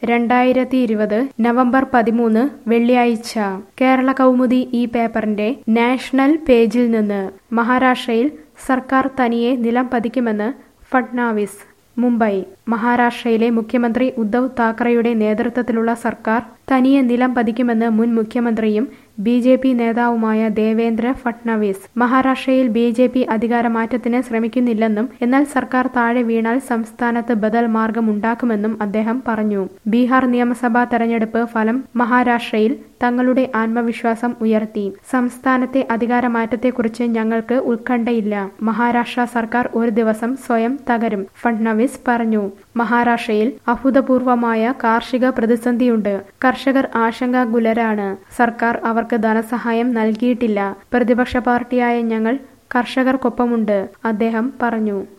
രണ്ടായിരത്തി ഇരുപത് നവംബർ പതിമൂന്ന് വെള്ളിയാഴ്ച കേരള കൗമുദി ഈ പേപ്പറിന്റെ നാഷണൽ പേജിൽ നിന്ന് മഹാരാഷ്ട്രയിൽ സർക്കാർ തനിയെ നിലം പതിക്കുമെന്ന് ഫഡ്നാവിസ് മുംബൈ മഹാരാഷ്ട്രയിലെ മുഖ്യമന്ത്രി ഉദ്ധവ് താക്കറെയുടെ നേതൃത്വത്തിലുള്ള സർക്കാർ തനിയെ നിലം പതിക്കുമെന്ന് മുൻ മുഖ്യമന്ത്രിയും ബി ജെ പി നേതാവുമായ ദേവേന്ദ്ര ഫട്നാവിസ് മഹാരാഷ്ട്രയിൽ ബി ജെ പി അധികാരമാറ്റത്തിന് ശ്രമിക്കുന്നില്ലെന്നും എന്നാൽ സർക്കാർ താഴെ വീണാൽ സംസ്ഥാനത്ത് ബദൽ മാർഗം ഉണ്ടാക്കുമെന്നും അദ്ദേഹം പറഞ്ഞു ബീഹാർ നിയമസഭാ തെരഞ്ഞെടുപ്പ് ഫലം മഹാരാഷ്ട്രയിൽ തങ്ങളുടെ ആത്മവിശ്വാസം ഉയർത്തി സംസ്ഥാനത്തെ അധികാരമാറ്റത്തെക്കുറിച്ച് ഞങ്ങൾക്ക് ഉത്കണ്ഠയില്ല മഹാരാഷ്ട്ര സർക്കാർ ഒരു ദിവസം സ്വയം തകരും ഫട്നാവിസ് പറഞ്ഞു മഹാരാഷ്ട്രയിൽ അഭൂതപൂർവമായ കാർഷിക പ്രതിസന്ധിയുണ്ട് കർഷകർ ആശങ്കാകുലരാണ് സർക്കാർ അവർക്ക് ധനസഹായം നൽകിയിട്ടില്ല പ്രതിപക്ഷ പാർട്ടിയായ ഞങ്ങൾ കർഷകർക്കൊപ്പമുണ്ട് അദ്ദേഹം പറഞ്ഞു